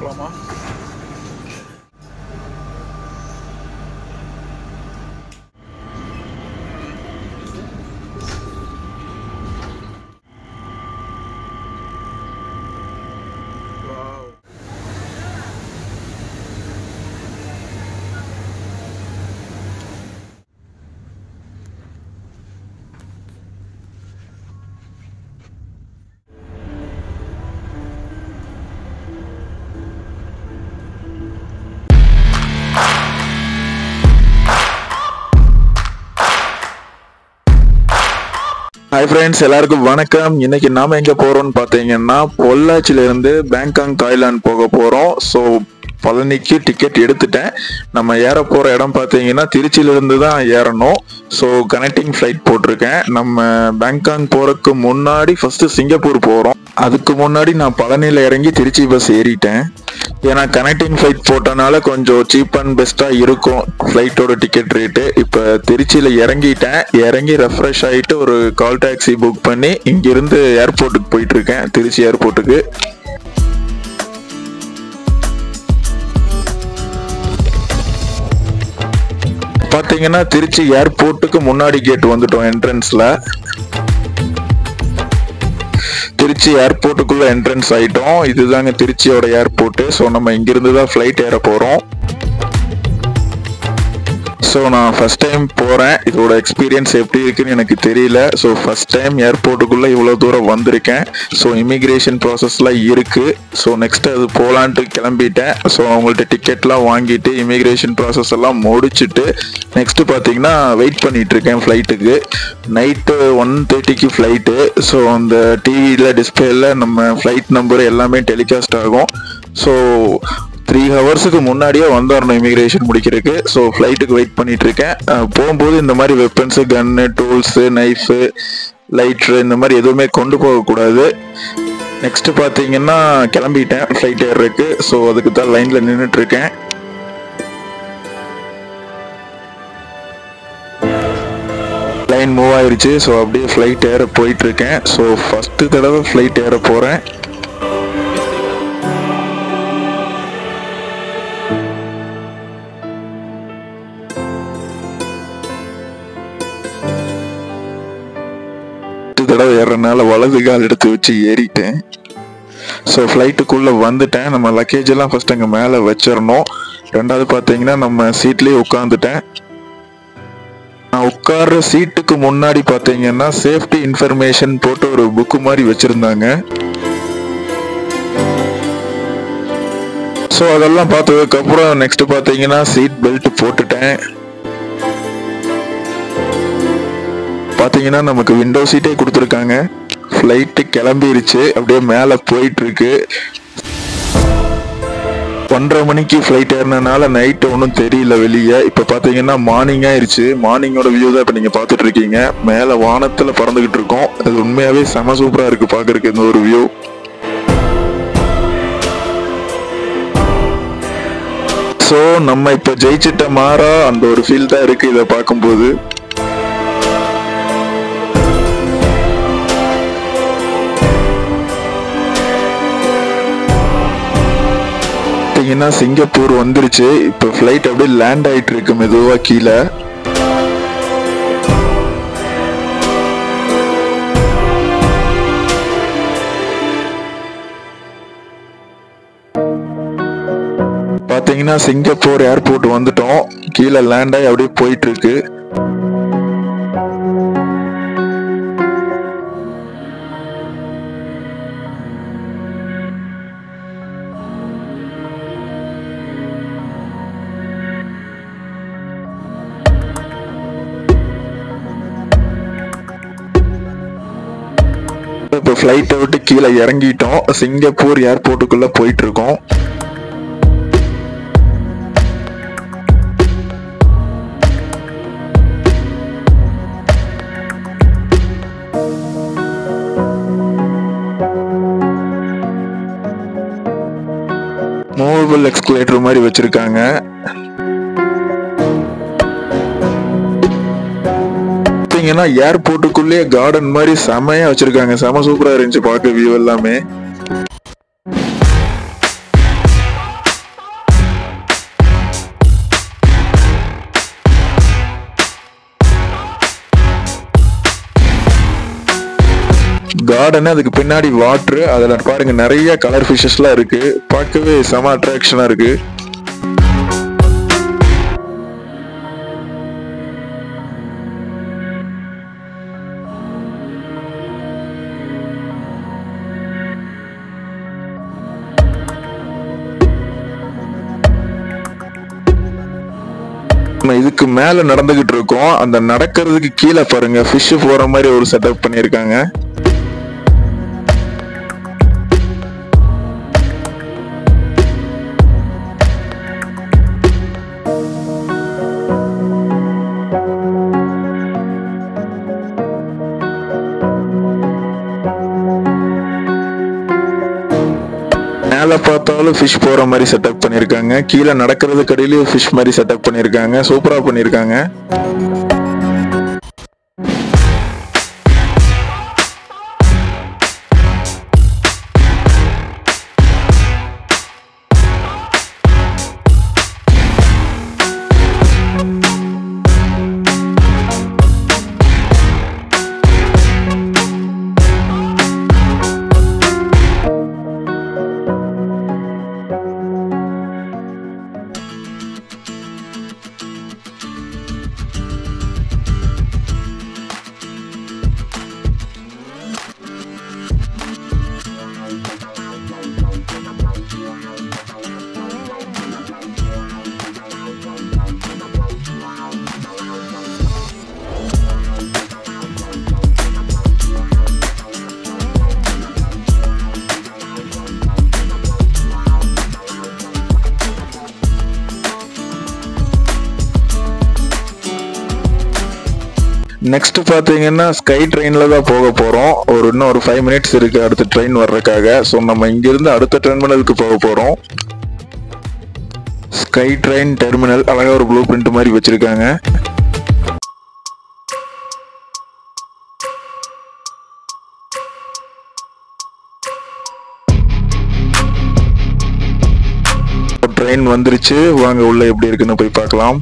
பார்க்கலாமா Wow. Hi friends எல்லாருக்கும் வணக்கம் இன்னைக்கு நாம எங்க போறோம்னு பாத்தீங்கன்னா பொள்ளாச்சில இருந்து பேங்காங் தாய்லாந்து போக போறோம் ஸோ பழனிக்கு டிக்கெட் எடுத்துட்டேன் நம்ம ஏற போற இடம் பாத்தீங்கன்னா திருச்சியில இருந்து தான் ஏறணும் ஸோ கனெக்டிங் ஃப்ளைட் போட்டிருக்கேன் நம்ம பேங்காங் போறதுக்கு முன்னாடி ஃபர்ஸ்ட் சிங்கப்பூர் போறோம் அதுக்கு முன்னாடி நான் பழனியில இறங்கி திருச்சி பஸ் ஏறிட்டேன் ஏன்னா கனெக்டிங் ஃப்ளைட் போட்டனால கொஞ்சம் சீப் அண்ட் பெஸ்ட்டாக இருக்கும் ஃப்ளைட்டோட டிக்கெட் ரேட்டு இப்போ திருச்சியில் இறங்கிட்டேன் இறங்கி ரெஃப்ரெஷ் ஆகிட்டு ஒரு கால் டாக்ஸி புக் பண்ணி இங்கிருந்து ஏர்போர்ட்டுக்கு போயிட்டு இருக்கேன் திருச்சி ஏர்போர்ட்டுக்கு பார்த்தீங்கன்னா திருச்சி ஏர்போர்ட்டுக்கு முன்னாடி கேட் வந்துட்டோம் என்ட்ரன்ஸில் திருச்சி ஏர்போர்ட்டுக்குள்ள என்ட்ரன்ஸ் ஆயிட்டோம் இதுதாங்க திருச்சியோட ஏர்போர்ட்டு ஸோ நம்ம இங்கிருந்து தான் ஃப்ளைட் ஏற போகிறோம் ஸோ நான் ஃபர்ஸ்ட் டைம் போகிறேன் இதோட எக்ஸ்பீரியன்ஸ் எப்படி இருக்குன்னு எனக்கு தெரியல ஸோ ஃபர்ஸ்ட் டைம் ஏர்போர்ட்டுக்குள்ளே இவ்வளோ தூரம் வந்திருக்கேன் ஸோ இமிக்ரேஷன் ப்ராசஸ்லாம் இருக்குது ஸோ நெக்ஸ்ட் அது போகலான்ட்டு கிளம்பிட்டேன் ஸோ அவங்கள்ட்ட டிக்கெட்லாம் வாங்கிட்டு இமிக்ரேஷன் ப்ராசஸ் எல்லாம் முடிச்சுட்டு நெக்ஸ்ட் பார்த்தீங்கன்னா வெயிட் பண்ணிட்டு இருக்கேன் ஃப்ளைட்டுக்கு நைட்டு ஒன் தேர்ட்டிக்கு ஃப்ளைட்டு ஸோ அந்த டிவியில் டிஸ்பிளேல நம்ம ஃப்ளைட் நம்பர் எல்லாமே டெலிகாஸ்ட் ஆகும் ஸோ த்ரீ ஹவர்ஸுக்கு முன்னாடியே வந்துடணும் இமிக்ரேஷன் முடிக்கிறதுக்கு ஸோ ஃப்ளைட்டுக்கு வெயிட் பண்ணிட்டு இருக்கேன் அஹ் போகும்போது இந்த மாதிரி weapons gun tools knife lighter இந்த மாதிரி எதுவுமே கொண்டு போகக்கூடாது நெக்ஸ்ட் பார்த்தீங்கன்னா கிளம்பிட்டேன் ஃப்ளைட் ஏறுறதுக்கு ஸோ அதுக்கு தான் லைனில் நின்றுட்டு இருக்கேன் லைன் மூவ் ஆயிருச்சு ஸோ அப்படியே ஃப்ளைட் ஏற போயிட்டு இருக்கேன் ஸோ ஃபஸ்ட்டு தடவை ஃப்ளைட் ஏற போகிறேன் பத்து தடவை ஏறனால வலது கால் எடுத்து வச்சு ஏறிட்டேன் ஸோ ஃப்ளைட்டுக்குள்ளே வந்துட்டேன் நம்ம லக்கேஜ் எல்லாம் ஃபர்ஸ்ட் அங்கே மேலே வச்சிடணும் ரெண்டாவது பார்த்தீங்கன்னா நம்ம சீட்லேயே உட்காந்துட்டேன் நான் உட்கார்ற சீட்டுக்கு முன்னாடி பார்த்தீங்கன்னா சேஃப்டி இன்ஃபர்மேஷன் போட்டு ஒரு புக்கு மாதிரி வச்சுருந்தாங்க ஸோ அதெல்லாம் பார்த்ததுக்கப்புறம் நெக்ஸ்ட் பார்த்தீங்கன்னா சீட் பெல்ட் போட்டுட்டேன் பாத்தீங்கன்னா நமக்கு விண்டோ சீட்டே கொடுத்துருக்காங்க ஃப்ளைட்டு கிளம்பிருச்சு அப்படியே மேலே போயிட்டு இருக்கு ஒன்றரை மணிக்கு ஃப்ளைட் ஏறினனால நைட்டு ஒன்றும் தெரியல வெளியே இப்போ பார்த்தீங்கன்னா மார்னிங் ஆயிருச்சு மார்னிங்கோட வியூ தான் இப்போ நீங்கள் பார்த்துட்டு இருக்கீங்க மேலே வானத்தில் பறந்துக்கிட்டு இருக்கோம் அது உண்மையாகவே செம சூப்பராக இருக்குது பார்க்குறதுக்கு இந்த ஒரு வியூ ஸோ நம்ம இப்போ ஜெயிச்சிட்ட மாறா அந்த ஒரு ஃபீல் தான் இருக்குது இதை பார்க்கும்போது பார்த்தீங்கன்னா சிங்கப்பூர் வந்துருச்சு இப்போ ஃப்ளைட் அப்படியே லேண்ட் ஆயிட்டு இருக்கு மெதுவா கீழே பாத்தீங்கன்னா சிங்கப்பூர் ஏர்போர்ட் வந்துட்டோம் கீழே லேண்ட் ஆகி அப்படியே போயிட்டு இருக்கு இப்போ ஃப்ளைட்டை விட்டு கீழே இறங்கிட்டோம் சிங்கப்பூர் ஏர்போர்ட்டுக்குள்ள போயிட்டு இருக்கோம் மூவபிள் எக்ஸ்கலேட்டர் மாதிரி வச்சிருக்காங்க பார்த்தீங்கன்னா ஏர்போர்ட்டுக்குள்ளேயே கார்டன் மாதிரி செமையா வச்சிருக்காங்க செம சூப்பரா இருந்துச்சு பார்க்க வியூ எல்லாமே கார்டன் அதுக்கு பின்னாடி வாட்ரு அதில் பாருங்க நிறைய கலர் ஃபிஷஸ்லாம் இருக்கு பார்க்கவே செம அட்ராக்ஷனாக இருக்கு நம்ம இதுக்கு மேல நடந்துகிட்டு இருக்கோம் அந்த நடக்கிறதுக்கு கீழே பாருங்க ஃபிஷ் போற மாதிரி ஒரு செட்டப் பண்ணியிருக்காங்க மேல பார்த்தாலும் ஃபிஷ் போற மாதிரி செட்டப் பண்ணியிருக்காங்க கீழே நடக்கிறதுக்கு அடியிலயும் ஃபிஷ் மாதிரி செட்டப் பண்ணியிருக்காங்க சூப்பரா பண்ணியிருக்காங்க நெக்ஸ்ட் பாத்தீங்கன்னா ஸ்கை ட்ரெயின்ல தான் போக போறோம் ஒரு இன்னும் ஒரு ஃபைவ் மினிட்ஸ் இருக்கு அடுத்த ட்ரெயின் வர்றதுக்காக ஸோ நம்ம இங்கிருந்து அடுத்த டெர்மினலுக்கு போக போறோம் ஸ்கை ட்ரெயின் டெர்மினல் அழகா ஒரு ப்ளூ பிரிண்ட் மாதிரி வச்சிருக்காங்க ட்ரெயின் வந்துருச்சு வாங்க உள்ள எப்படி இருக்குன்னு போய் பார்க்கலாம்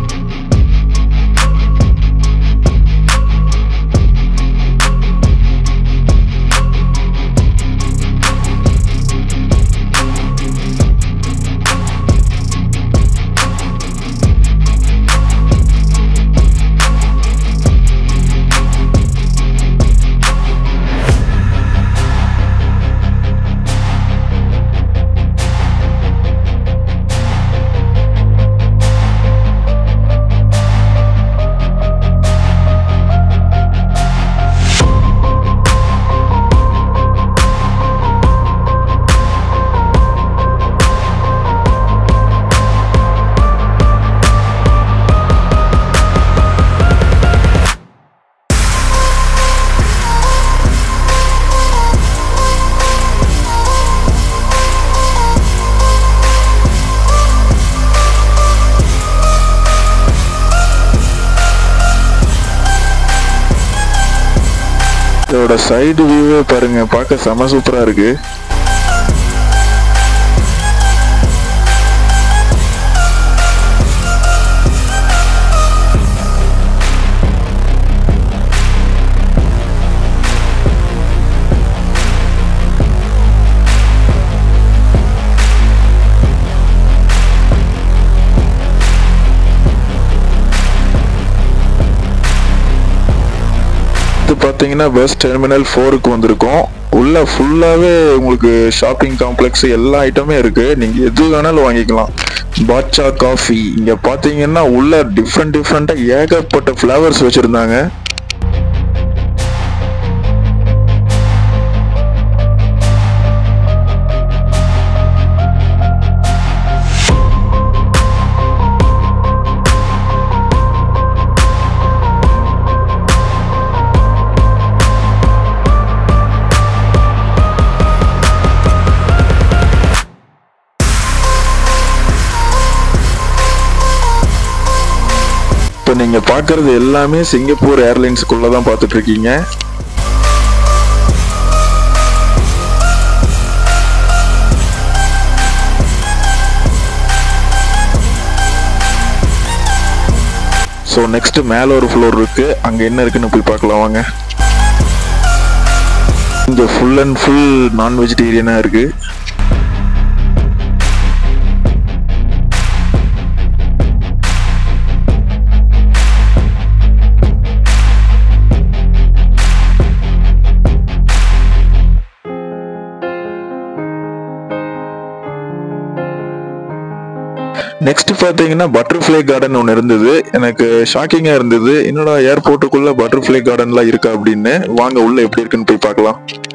இதோட சைடு வியூவே பாருங்க பார்க்க செம சூப்பரா இருக்கு இது பார்த்தீங்கன்னா பஸ் டெர்மினல் ஃபோருக்கு வந்திருக்கோம் உள்ள ஃபுல்லாகவே உங்களுக்கு ஷாப்பிங் காம்ப்ளெக்ஸ் எல்லா ஐட்டமே இருக்கு நீங்க எது வேணாலும் வாங்கிக்கலாம் பாட்சா காஃபி இங்க பார்த்தீங்கன்னா உள்ள டிஃப்ரெண்ட் டிஃப்ரெண்ட்டாக ஏகப்பட்ட ஃப்ளவர்ஸ் வச்சிருந்தாங்க இப்போ நீங்க பார்க்கறது எல்லாமே சிங்கப்பூர் ஏர்லைன்ஸ்குள்ள தான் பார்த்துட்டு இருக்கீங்க ஸோ நெக்ஸ்ட் மேலே ஒரு ஃப்ளோர் இருக்கு அங்க என்ன இருக்குன்னு போய் பார்க்கலாம் வாங்க இங்கே ஃபுல் அண்ட் ஃபுல் நான் வெஜிடேரியனாக இருக்கு நெக்ஸ்ட் பார்த்தீங்கன்னா பட்டர்ஃப்ளை கார்டன் ஒன்று இருந்தது எனக்கு ஷாக்கிங்காக இருந்தது என்னோட ஏர்போர்ட்டுக்குள்ள பட்டர்ஃப்ளை கார்டன்லாம் இருக்கா அப்படின்னு வாங்க உள்ள எப்படி இருக்குன்னு போய் பார்க்கலாம்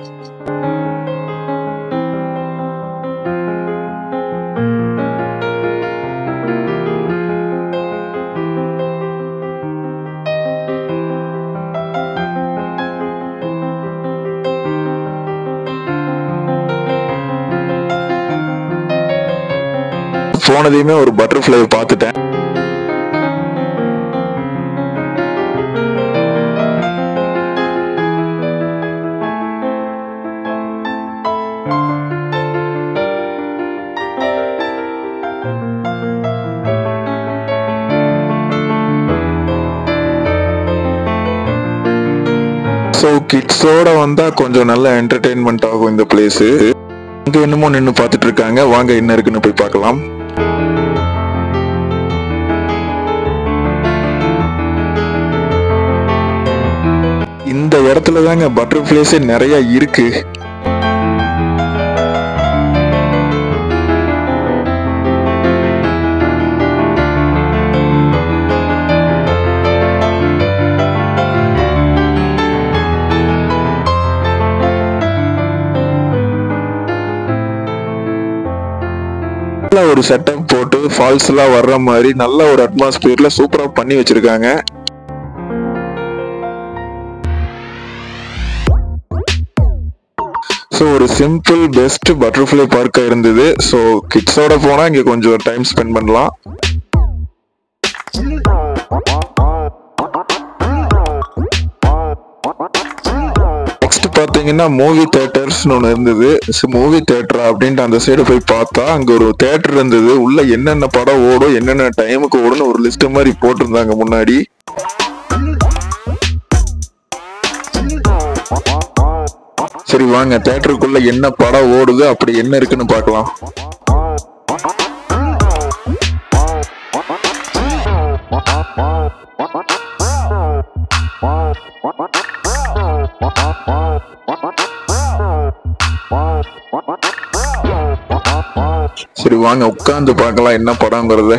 போனதையுமே ஒரு பட்டர்ஃப்ளை பார்த்துட்டேன் ஸோ கிட்ஸோட வந்தா கொஞ்சம் நல்ல என்டர்டெயின்மெண்ட் ஆகும் இந்த பிளேஸ் இங்க என்னமோ நின்று பார்த்துட்டு இருக்காங்க வாங்க என்ன இருக்குன்னு போய் பார்க்கலாம் இந்த இடத்துல தாங்க பட்டர்ஃப்ளைஸே நிறைய இருக்கு நல்ல ஒரு செட்டப் போட்டு ஃபால்ஸ் எல்லாம் வர்ற மாதிரி நல்ல ஒரு அட்மாஸ்பியர்ல சூப்பரா பண்ணி வச்சிருக்காங்க ஸோ ஒரு சிம்பிள் பெஸ்ட் பட்டர்ஃப்ளை பார்க்காக இருந்தது ஸோ கிட்ஸோட போனால் இங்கே கொஞ்சம் டைம் ஸ்பெண்ட் பண்ணலாம் நெக்ஸ்ட் பார்த்தீங்கன்னா மூவி தேட்டர்ஸ்னு ஒன்று இருந்தது மூவி தேட்டரா அப்படின்ட்டு அந்த சைடு போய் பார்த்தா அங்கே ஒரு தேட்டர் இருந்தது உள்ள என்னென்ன படம் ஓடும் என்னென்ன டைமுக்கு ஓடும்னு ஒரு லிஸ்ட் மாதிரி போட்டிருந்தாங்க முன்னாடி சரி வாங்க தேட்டருக்குள்ள என்ன படம் ஓடுது அப்படி என்ன இருக்குன்னு பார்க்கலாம் சரி வாங்க உட்காந்து பார்க்கலாம் என்ன படங்கிறத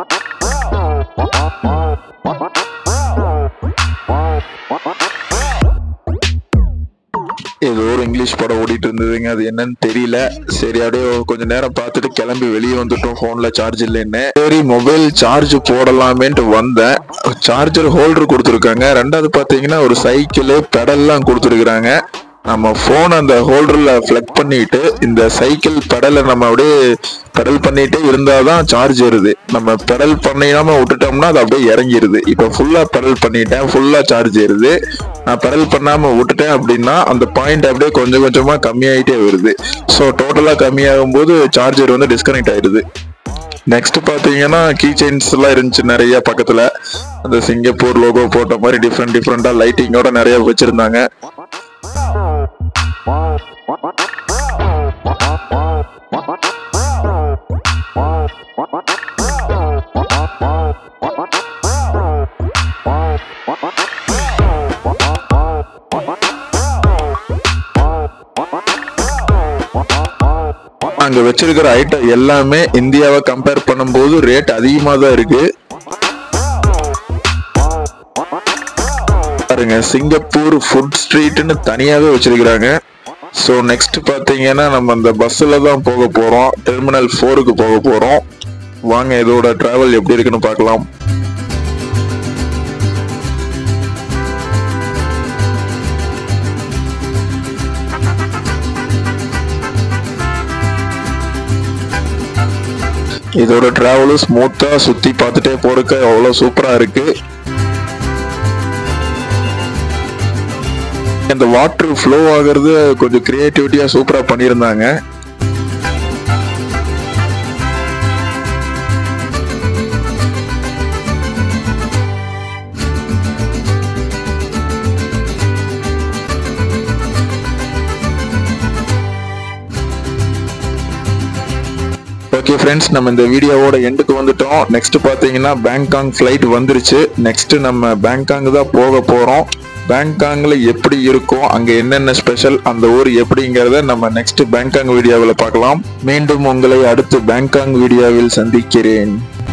ஏதோ ஒரு இங்கிலீஷ் படம் ஓடிட்டு இருந்ததுங்க அது என்னன்னு தெரியல சரி அப்படியே கொஞ்ச நேரம் பார்த்துட்டு கிளம்பி வெளியே வந்துட்டோம் போன்ல சார்ஜ் இல்லைன்னு சரி மொபைல் சார்ஜ் போடலாமேன்ட்டு வந்தேன் சார்ஜர் ஹோல்டர் கொடுத்துருக்காங்க ரெண்டாவது பார்த்தீங்கன்னா ஒரு சைக்கிள் பெடல்லாம் கொடுத்துருக்குறாங்க நம்ம ஃபோன் அந்த ஹோல்டர்ல ஃபிளக் பண்ணிட்டு இந்த சைக்கிள் பெடலை நம்ம அப்படியே பெடல் பண்ணிட்டே இருந்தாதான் சார்ஜ் ஏறுது நம்ம பெடல் பண்ணிடாம விட்டுட்டோம்னா அது அப்படியே இறங்கிருது இப்போ ஃபுல்லா பெடல் பண்ணிட்டேன் ஃபுல்லா சார்ஜ் ஏறுது நான் பெடல் பண்ணாம விட்டுட்டேன் அப்படின்னா அந்த பாயிண்ட் அப்படியே கொஞ்சம் கொஞ்சமா கம்மியாயிட்டே வருது ஸோ டோட்டலா கம்மியாகும் போது சார்ஜர் வந்து டிஸ்கனெக்ட் ஆயிடுது நெக்ஸ்ட் பாத்தீங்கன்னா கீ செயின்ஸ் எல்லாம் இருந்துச்சு நிறைய பக்கத்துல அந்த சிங்கப்பூர் லோகோ போட்ட மாதிரி டிஃப்ரெண்ட் டிஃப்ரெண்டா லைட்டிங்கோட நிறைய வச்சிருந்தாங்க அங்க வச்சிருக்கிற ஐட்டம் எல்லாமே இந்தியாவை கம்பேர் பண்ணும்போது ரேட் அதிகமா தான் இருக்கு பாருங்க சிங்கப்பூர் ஃபுட் ஸ்ட்ரீட்னு தனியாவே வச்சிருக்கிறாங்க ஸோ நெக்ஸ்ட் பார்த்தீங்கன்னா நம்ம அந்த பஸ்ஸில் தான் போக போகிறோம் டெர்மினல் ஃபோருக்கு போக போகிறோம் வாங்க இதோட டிராவல் எப்படி இருக்குன்னு பார்க்கலாம் இதோட டிராவலும் ஸ்மூத்தா சுத்தி பார்த்துட்டே போறதுக்கு அவ்வளோ சூப்பரா இருக்கு இந்த வாட்டர் ஃப்ளோ ஆகுறது கொஞ்சம் கிரியேட்டிவிட்டியா சூப்பரா பண்ணியிருந்தாங்க ஓகே ஃப்ரெண்ட்ஸ் நம்ம இந்த வீடியோவோட எண்டுக்கு வந்துட்டோம் நெக்ஸ்ட் பார்த்தீங்கன்னா பேங்காங் ஃப்ளைட் வந்துருச்சு நெக்ஸ்ட் நம்ம பேங்காங் தான் போக போகிறோம் பேங்காங்ல எப்படி இருக்கும் அங்க என்னென்ன ஸ்பெஷல் அந்த ஊர் எப்படிங்கிறத நம்ம நெக்ஸ்ட் பேங்காங் வீடியோவில் பார்க்கலாம் மீண்டும் உங்களை அடுத்து பேங்காங் வீடியோவில் சந்திக்கிறேன்